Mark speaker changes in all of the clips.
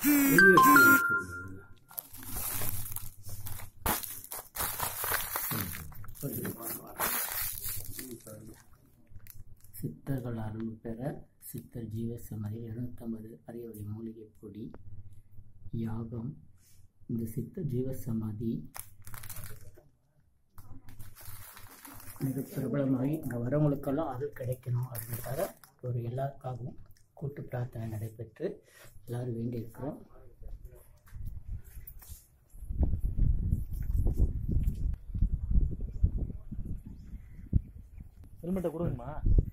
Speaker 1: வெளியே எடுத்து வச்சிருங்க.
Speaker 2: சித்தர்கள் அருள் பெற சித்தர் ஜீவசமதி எழுநூத்தம்பது அரியவழி மூலிகை பொடி யாகம் இந்த சித்த ஜீவசமாதி மிக பிரபலமாகி இங்கே வரவங்களுக்கெல்லாம் அருள் கிடைக்கணும் அப்படின்றத ஒரு எல்லாருக்காகவும் கூட்டு பிரார்த்தனை நடைபெற்று எல்லாரும் வேண்டியிருக்கிறோம்
Speaker 3: ஹெல்மெட்டை கொடுங்கம்மா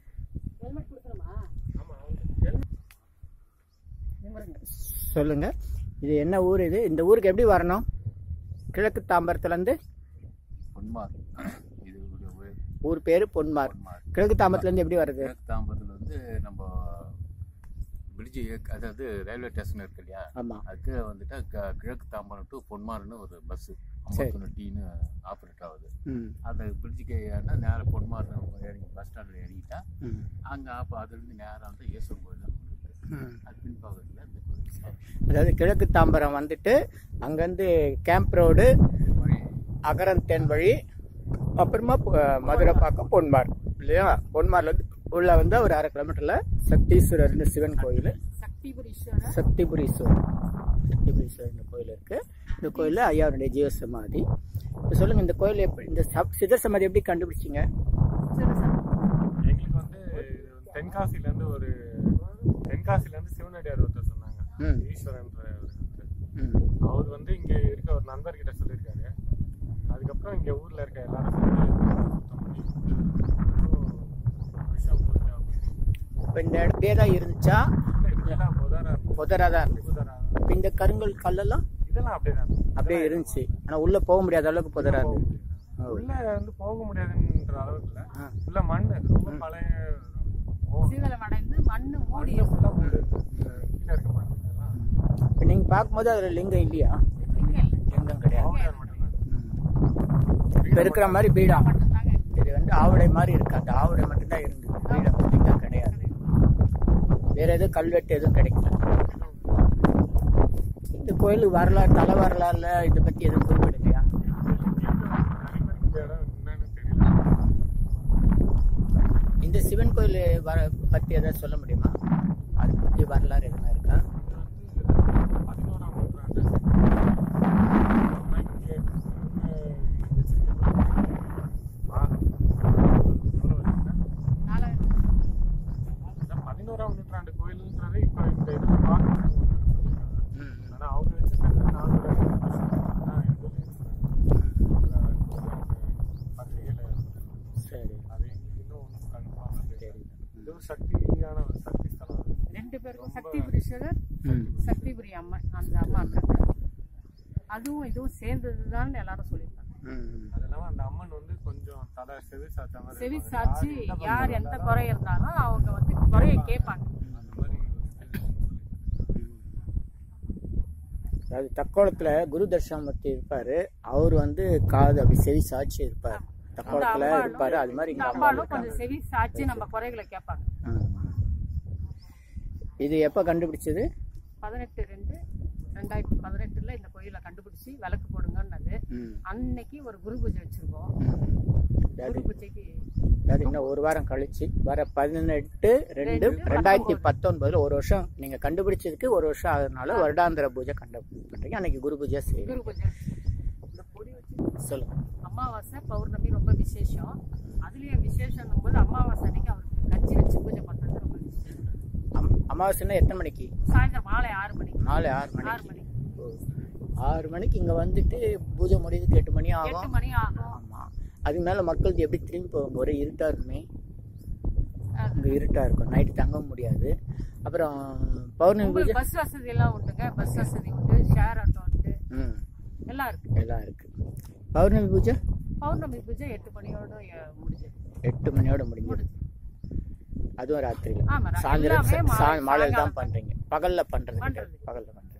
Speaker 2: சொல்லுங்க இது என்ன ஊர் இது இந்த ஊருக்கு எப்படி வரணும் கிழக்கு தாம்பரத்துலேருந்து
Speaker 4: பொன்மார் இது ஒரு ஊர்
Speaker 2: ஊர் பேர் பொன்மார்
Speaker 4: பொன்மார்
Speaker 2: கிழக்கு தாம்பரத்துலேருந்து எப்படி வருது
Speaker 4: கிழக்கு தாம்பரத்தில் வந்து நம்ம பிரிட்ஜு அதாவது ரயில்வே ஸ்டேஷன் இருக்கு இல்லையா
Speaker 2: ஆமாம்
Speaker 4: அதுக்கு வந்துட்டு க- கிழக்கு தாம்பரம் டு பொன்மார்னு ஒரு பஸ்ஸு ஐம்பத்தொன்று டீன்னு ஆப்ரேட் ஆகுது
Speaker 2: ம்
Speaker 4: அந்த பிரிட்ஜுக்கு ஏன்னா நேராக பொன்மார் இறங்கி பஸ் ஸ்டாண்டில் இறங்கிட்டா
Speaker 2: ம்
Speaker 4: அங்கே அப்போ அதுலேருந்து நேராக வந்து இயேசுவன் கோயில் தான் இருக்கு
Speaker 2: ம்.
Speaker 4: அது பின்பாகத்தில் இந்த கோயில்
Speaker 2: அதாவது கிழக்கு தாம்பரம் வந்துட்டு அங்கேருந்து கேம்ப் ரோடு
Speaker 4: வழி
Speaker 2: அகரம் தென் வழி அப்புறமா ப- மதுரை பக்கம் பொன்மார் இல்லையா பொன்மார்லேருந்து உள்ள வந்து ஒரு அரை கிலோமீட்டரில் சக்தீஸ்வரர்னு சிவன் கோயில்
Speaker 5: சக்திபுரீஸ்வரர்
Speaker 2: சக்திபுரீஸ்வரர் சக்திபுரீஸ்வரர் கோயில் இருக்கு இந்த கோயிலில் ஐயாவுடைய ஜீவசமாதி இப்போ சொல்லுங்க இந்த கோயில் எப்படி இந்த சப்- சித்தர் சமாதி எப்படி கண்டுபிடிச்சிங்க
Speaker 5: சரி சார்
Speaker 3: எங்களுக்கு வந்து தென்காசிலேருந்து ஒரு தென்காசிலேருந்து சிவனடியார் ஒருத்தர் சொன்னாங்க
Speaker 2: ம்.
Speaker 3: ஈஸ்வரன்ற ஒரு ஒருத்தர்.
Speaker 2: ம்
Speaker 3: அவர் வந்து இங்கே இருக்க ஒரு நண்பர்கிட்ட சொல்லியிருக்காரு அதுக்கப்புறம் இங்கே ஊரில் இருக்க எல்லாரும் சேர்ந்து சுத்தம் பண்ணி அப்புறம் விஷயம் போட்டு
Speaker 2: இப்போ இந்த இடத்தையே தான் இருந்துச்சா
Speaker 3: இதெல்லாம் புதாரா இருக்கும்
Speaker 2: புதராக தான் இருந்துச்சு
Speaker 3: புதாரா
Speaker 2: அப்ப இந்த கருங்கல் கல்லெல்லாம்
Speaker 3: இதெல்லாம் அப்படியே தான் இருக்கும்.
Speaker 2: அப்படியே இருந்துச்சு ஆனால் உள்ளே போக முடியாத அளவுக்கு புதரா
Speaker 3: போக
Speaker 2: இருந்துச்சு
Speaker 3: முடியாது. உள்ள வந்து போக முடியாதுன்ற அளவுக்கு இல்ல
Speaker 2: ஆ.
Speaker 3: உள்ள மண் ரொம்ப பழைய ஓ,
Speaker 5: சீதளம் அடைந்து மண்ணு மூடி
Speaker 3: மண்ணு full ஆ மூடி இருக்கு. இந்த கீழே இருக்க மண் இதெல்லாம்
Speaker 2: இப்போ நீங்கள் பார்க்கும்போது அதில் லிங்கம் இல்லையா
Speaker 5: லிங்கம் இல்லை.
Speaker 2: லிங்கம் கிடையாது
Speaker 3: ஆவுடையார் மட்டும்தான்
Speaker 2: இப்போ இருக்கிற மாதிரி பீடம்
Speaker 5: மட்டும்தாங்க
Speaker 2: இது வந்து ஆவுடை மாதிரி இருக்கு அந்த ஆவுடை மட்டும்தான் இருந்தது பீடம் லிங்கம் கிடையாது வேற எதுவும் கல்வெட்டு எதுவும் கிடைக்கல இந்த கோயிலுக்கு வரலாறு தலை வரலாறுல இதை பற்றி எதுவும் குறிப்பிடலையா
Speaker 3: இந்த இடம் என்னன்னு தெரியல
Speaker 2: இந்த சிவன் கோயில் வர பற்றி எதாவது சொல்ல முடியுமா அதை பற்றி வரலாறு எதுனா இருக்கா
Speaker 3: இது வந்து பதினோராம் நூற்றாண்டு ஆனா இங்க இங்க வச்சிருக்கிறது ஆ, எவ்வளவு வருஷம்னா?
Speaker 5: நாலாயிரம்
Speaker 3: அதான் பதினோராம் நூற்றாண்டு கோயில்ன்றது இப்போ இந்த இதுல பார்க்கணும்
Speaker 2: ம்
Speaker 3: ஆனா அவங்க வச்சிருக்கிறது நானூறு வருஷம் தான் எங்க பத்திரிகையில
Speaker 2: சரி
Speaker 3: அது எங்களுக்கு இன்னும் கன்ஃபார்ம்
Speaker 2: சரி
Speaker 3: தெரியல இது ஒரு சக்தியான ஒரு சக்தி ஸ்தலம்
Speaker 5: ரெண்டு பேருக்கும் சக்திபுரீஸ்வரர்
Speaker 2: ம்
Speaker 5: சக்திபுரி அம்மன் அந்த அம்மா இருக்காங்க அதுவும் இதுவும் சேர்ந்ததுதான் எல்லாரும் சொல்லியிருக்காங்க
Speaker 2: ம்
Speaker 3: அது இல்லாம அந்த அம்மன் வந்து கொஞ்சம் தலை செவி சாச்ச மாதிரி
Speaker 5: செவி
Speaker 3: இருப்பாங்க.
Speaker 5: சாட்சி
Speaker 3: யார் என்ன
Speaker 5: யார்
Speaker 3: பண்றாங்க
Speaker 5: எந்த குறை இருந்தாலும் அவங்க வந்து குறைய கேட்பாங்க
Speaker 3: அந்த மாதிரி
Speaker 2: அதாவது தக்கோலத்தில் குரு தட்சிணாமூர்த்தி இருப்பார் அவர் வந்து காது அப்படி செவி சாட்சி இருப்பார்
Speaker 5: அந்த
Speaker 2: தக்கோலத்தில்
Speaker 5: அம்பாளும்
Speaker 2: இருப்பார் அது மாதிரி
Speaker 5: இந்த
Speaker 2: இங்கே அம்மா
Speaker 5: அம்பாளும் கொஞ்சம் செவி சாட்சி நம்ம குறைகளை கேட்பாங்க
Speaker 2: இது எப்போ கண்டுபிடிச்சது
Speaker 5: பதினெட்டு ரெண்டு ரெண்டாயிரத்தி பதினெட்டுல இந்த கோயிலை கண்டுபிடிச்சி விளக்கு போடுங்கன்னது
Speaker 2: ம்
Speaker 5: அன்னைக்கு ஒரு குரு பூஜை வச்சிருக்கோம்
Speaker 2: அதாவது
Speaker 5: குரு பூஜைக்கு
Speaker 2: அதாவது இன்னும் ஒரு வாரம் கழிச்சு வர பதினெட்டு ரெண்டு
Speaker 5: ரெண்டு,
Speaker 2: ரெண்டாயிரத்தி பத்தொன்பதுல ஒரு வருஷம் நீங்க கண்டுபிடிச்சதுக்கு ஒரு வருஷம் ஆகுறதுனால வருடாந்திர பூஜை கண்டுபிடிக்கிறீங்க அன்னைக்கு குரு பூஜை செய்யுங்க
Speaker 5: குரு பூஜை இந்த பொடி வச்சு
Speaker 2: சொல்லுங்க
Speaker 5: அமாவாசை பௌர்ணமி ரொம்ப விசேஷம் அதுலயும் விசேஷம் போது அமாவாசை அன்னைக்கு அவருக்கு கஞ்சி வச்சு பூஜை பண்றது ரொம்ப விசேஷம்
Speaker 2: அம்- அமாவாசைன்னா எத்தனை மணிக்கு
Speaker 5: சாயந்தரம் மாலை ஆறு மணிக்கு
Speaker 2: நாலு ஆறு
Speaker 5: ஆறு
Speaker 2: மணிக்கு
Speaker 5: மணிக்கு
Speaker 2: ஓ. ஆறு மணிக்கு இங்க வந்துட்டு பூஜை முடியுதுக்கு எட்டு மணி
Speaker 5: எட்டு
Speaker 2: ஆகும்
Speaker 5: மணி ஆகும்
Speaker 2: ஆமா அதுக்கு மேல மக்களுக்கு எப்படி திரும்பி போவாங்க ஒரே இருட்டா இருக்குமே இங்க இருட்டா இருக்கும் நைட்டு தங்க முடியாது அப்புறம் பௌர்ணமி பூஜை
Speaker 5: உங்களுக்கு பஸ் வசதி எல்லாம் உண்டுங்க பஸ் வசதி உண்டு ஷேர் ஆட்டோ உண்டு
Speaker 2: ம்
Speaker 5: எல்லாம் இருக்கு
Speaker 2: எல்லாம் இருக்கு பௌர்ணமி பூஜை
Speaker 5: பௌர்ணமி பூஜை எட்டு மணியோட அஹ், முடிஞ்சது
Speaker 2: எட்டு மணியோட முடிஞ்சது அதுவும் ராத்திரியில
Speaker 5: ஆமா, ரா-
Speaker 2: சாயந்தரம்
Speaker 5: எல்லாமே
Speaker 2: சா-
Speaker 5: மாலை-
Speaker 2: மாலையில தான்
Speaker 5: சாயங்காலம்
Speaker 2: பண்றீங்க பகல்ல பண்றது
Speaker 5: பண்றது.
Speaker 2: கிடையாது. பகல்ல பண்றது